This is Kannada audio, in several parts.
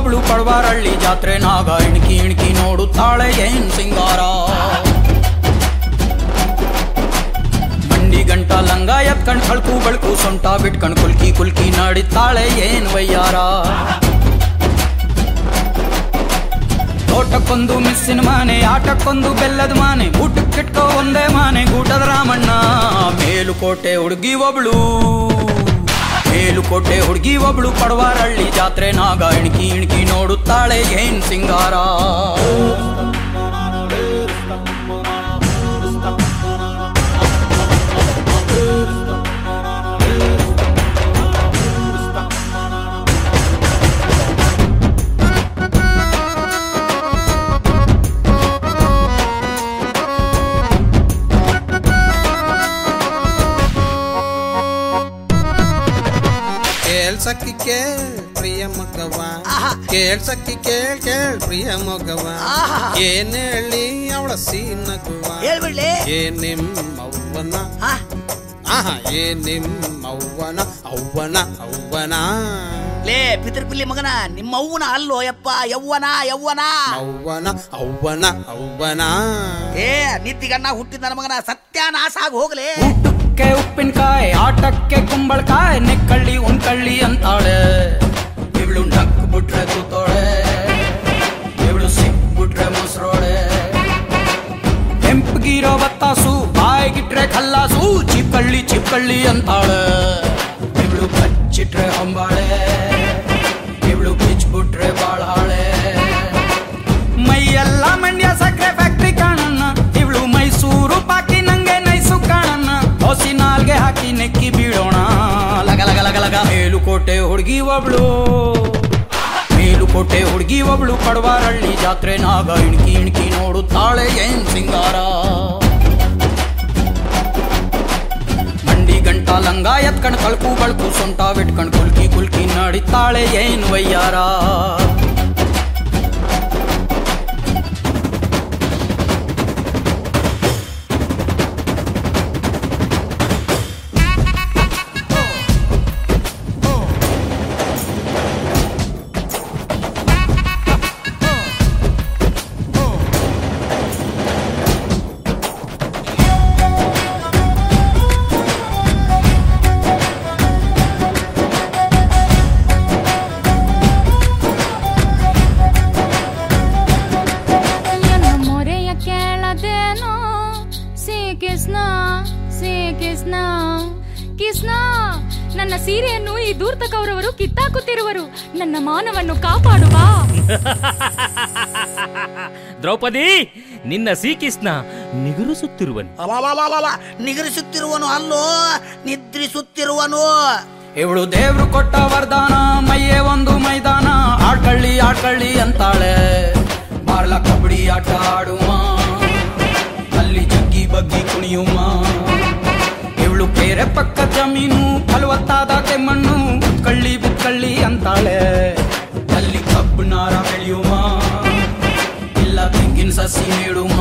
ಒಬ್ಳು ಪಡ್ವಾರಳ್ಳಿ ಜಾತ್ರೆ ನಾಗ ಇಣ್ಕಿ ಇಣ್ಕಿ ನೋಡುತ್ತಾಳೆ ಏನ್ ಸಿಂಗಾರ ಮಂಡಿ ಗಂಟ ಲಂಗ ಎತ್ಕಂಡ್ ಕಳ್ಕು ಬಳ್ಕು ಸೊಂಟ ಬಿಟ್ಕಂಡ್ ಕುಲ್ಕಿ ಕುಲ್ಕಿ ನಡಿತಾಳೆ ಏನ್ ವಯ್ಯಾರ ತೋಟಕ್ಕೊಂದು ಮಿಸ್ಸಿನ ಮಾನೆ ಆಟಕ್ಕೊಂದು ಬೆಲ್ಲದ ಮಾನೆ ಊಟಕ್ಕಿಟ್ಕೋ ಒಂದೇ ಮಾನೆ ಗೂಟದ ರಾಮಣ್ಣ ಮೇಲುಕೋಟೆ ಹುಡುಗಿ ಒಬ್ಳು ಮೇಲುಕೋಟೆ ಹುಡುಗಿ ಒಬ್ಳು ಪಡವಾರಳ್ಳಿ ಜಾತ್ರೆ ನಾಗ ಇಣ್ಕಿ ಇಣ್ಕಿ ನೋಡುತ್ತಾಳೆ ಏನ್ ಸಿಂಗಾರ ಕೇಳ್ಸಕ್ಕಿ ಕೇಳ್ ಪ್ರಿಯ ಮಗವ ಕೇಳ್ಸಕ್ಕಿ ಕೇಳ್ ಕೇಳ್ ಪ್ರಿಯ ಮಗವ ಏನ್ ಹೇಳಿ ಅವಳ ಸೀನಗುವ ಹೇಳ್ಬಿಡ್ಲಿ ಏ ನಿಮ್ಮವ್ವನ ಆ, ಆಹಾ ಏ ನಿಮ್ಮವ್ವನ ಅವ್ವನ ಅವ್ವನ ಲೇ ಪಿತೃಪಿಲ್ಲಿ ಮಗನ ನಿಮ್ಮ ಅವ್ವನ ಅಲ್ಲೋ ಯಪ್ಪ ಯವ್ವನ ಯವ್ವನ ಅವ್ವನ ಅವ್ವನ ಅವ್ವನ ಏ ನಿತ್ತಿಗಣ್ಣ ಹುಟ್ಟಿದ ನನ್ನ ಮಗನ ಸತ್ಯಾನಾಶ ಆಗಿ ಹೋಗ್ಲೇ ಊಟಕ್ಕೆ ಉಪ್ಪಿನಕಾಯಿ ಆಟಕ್ಕೆ ಕುಂಬಳಕಾಯಿ ನೆಕ್ಕಳ್ಳಿ ಉಣ್ಕಳ್ಳಿ ಅಂತಾಳೆ ಇವಳು ನಕ್ ಬಿಟ್ರೆ ಕೂತೋಳೆ ಇವಳು ಸಿಕ್ ಬಿಟ್ರೆ ಮೊಸರೋಳೆ ಕೆಂಪಗಿರೋ ಬತ್ತಾಸು ಬಾಯಿಗಿಟ್ರೆ ಕಲ್ಲಾಸು ಚಿಪ್ಪಳ್ಳಿ ಚಿಪ್ಪಳ್ಳಿ ಅಂತಾಳೆ ಇವಳು ಬಚ್ಚಿಟ್ರೆ ಹೊಂಬಾಳೆ ಇವಳು ಬಿಚ್ಬಿಟ್ರೆ ಬಾಳಾಳೆ ಮೈಯೆಲ್ಲ ಮಂಡ್ಯ ಸಕ್ಕರೆ ಫ್ಯಾಕ್ಟ್ರಿ ಕಾಣಣ್ಣ ಇವಳು ಮೈಸೂರು ಪಾಕಿ ನಂಗೆ ನೈಸು ಕಾಣಣ್ಣ ಹೊಸಿ ನಾಲ್ಗೆ ಹಾಕಿ ನೆಕ್ಕಿ ಬೀಳೋಣ ಲಗ ಲಗ ಲಗ ಲಗ ಮೇಲುಕೋಟೆ ಹುಡುಗಿ ಒಬ್ಳು ಮೇಲುಕೋಟೆ ಹುಡುಗಿ ಒಬ್ಳು ಪಡವಾರಳ್ಳಿ ಜಾತ್ರೆ ನಾಗ ಇಣ್ಕಿ ಇಣ್ಕಿ ನೋಡುತ್ತಾಳೆ ಏನ್ ಸಿಂಗಾರ ಮಂಡಿ ಗಂಟ ಲಂಗ ಎತ್ಕಂಡ್ ಕಳ್ಕು ಬಳ್ಕು ಸೊಂಟ ಬಿಟ್ಕಂಡ್ ಕುಲ್ಕಿ ಕುಲ್ಕಿ ನಡಿತಾಳೆ ಏನ್ ವಯ್ಯಾರ ನನ್ನ ಮೊರೆಯ ಕೇಳದೇನೋ ಸಿ ಕೃಷ್ಣ ಸಿ ಕೃಷ್ಣ ಕೃಷ್ಣ ನನ್ನ ಸೀರೆಯನ್ನು ಈ ದೂರ್ತಕವರವರು ಕಿತ್ತಾಕುತ್ತಿರುವರು ನನ್ನ ಮಾನವನ್ನು ಕಾಪಾಡುವ ದ್ರೌಪದಿ ನಿನ್ನ ಶ್ರೀಕೃಷ್ಣ ನಿಗುರಿಸುತ್ತಿರುವನು ಅಬಾಬಾಬಾಬಾ, ನಿಗರಿಸುತ್ತಿರುವನು ಅಲ್ಲೋ ನಿದ್ರಿಸುತ್ತಿರುವನು ಇವಳು ದೇವ್ರು ಕೊಟ್ಟ ವರದಾನ ಮೈಯೇ ಒಂದು ಮೈದಾನ ಆಡ್ಕಳ್ಳಿ ಆಡ್ಕಳ್ಳಿ ಅಂತಾಳೆ ಬಾರ್ಲ ಕಬಡ್ಡಿ ಆಟ ಆಡುವ ಅಲ್ಲಿ ಜಗ್ಗಿ ಬಗ್ಗಿ ಕುಣಿಯುವ ಇವಳು ಬೇರೆ ಪಕ್ಕ ಜಮೀನು ಫಲವತ್ತಾದ ಕೆಮ್ಮಣ್ಣು ಕಳ್ಳಿ ಬಿತ್ಕಳ್ಳಿ ಅಂತಾಳೆ ಅಲ್ಲಿ ಕಬ್ಬು ನಾರ ಬೆಳೆಯುವ ಇಲ್ಲ ತೆಂಗಿನ ಸಸಿ ನೀಡುವ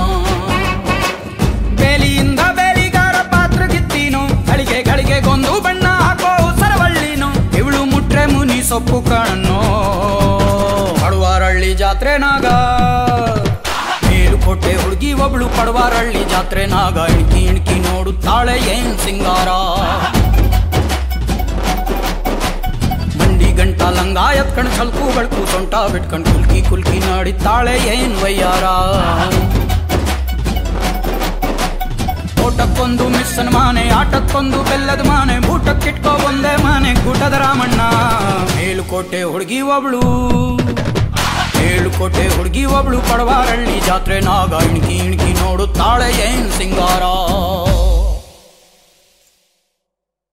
ಬೇಲಿಯಿಂದ ಬೇಲಿಗಾರ ಪಾತ್ರ ಗಿತ್ತೀನು ಗಳಿಗೆ ಗಳಿಗೆ ಗೊಂದು ಬಣ್ಣ ಹಾಕೋ ಸರವಳ್ಳಿನು ಇವಳು ಮುಟ್ರೆ ಮುನಿ ಸೊಪ್ಪು ಕಾಣನ್ನು ಪಡುವಾರಳ್ಳಿ ಜಾತ್ರೆ ನಾಗ ಮೇಲುಕೋಟೆ ಹುಡುಗಿ ಒಬ್ಳು ಪಡುವಾರಳ್ಳಿ ಜಾತ್ರೆ ನಾಗ ಇಣ್ಕಿ ಇಣ್ಕಿ ನೋಡುತ್ತಾಳೆ ಏನ್ ಸಿಂಗಾರ ಮಂಡಿ ಗಂಟ ಲಂಗ ಎತ್ಕಂಡ್ ಸಲ್ಕು ಬಳ್ಕು ಸೊಂಟ ಬಿಟ್ಕಂಡ್ ಕುಲ್ಕಿ ಕುಲ್ಕಿ ನಡಿತಾಳೆ ಏನ್ ವಯ್ಯಾರ ಓಟಕ್ಕೊಂದು ಮಿಸ್ಸನ್ ಮಾನೆ ಆಟಕ್ಕೊಂದು ಬೆಲ್ಲದ ಮಾನೆ ಊಟಕ್ಕಿಟ್ಕೋ ಒಂದೇ ಮಾನೆ ಗೂಟದ ರಾಮಣ್ಣ ಮೇಲುಕೋಟೆ ಹುಡುಗಿ ಒಬ್ಳು ಮೇಲುಕೋಟೆ ಹುಡುಗಿ ಒಬ್ಳು ಪಡವಾರಳ್ಳಿ ಜಾತ್ರೆ ನಾಗ ಇಣ್ಕಿ ಇಣ್ಕಿ ನೋಡುತ್ತಾಳೆ ಏನ್ ಸಿಂಗಾರ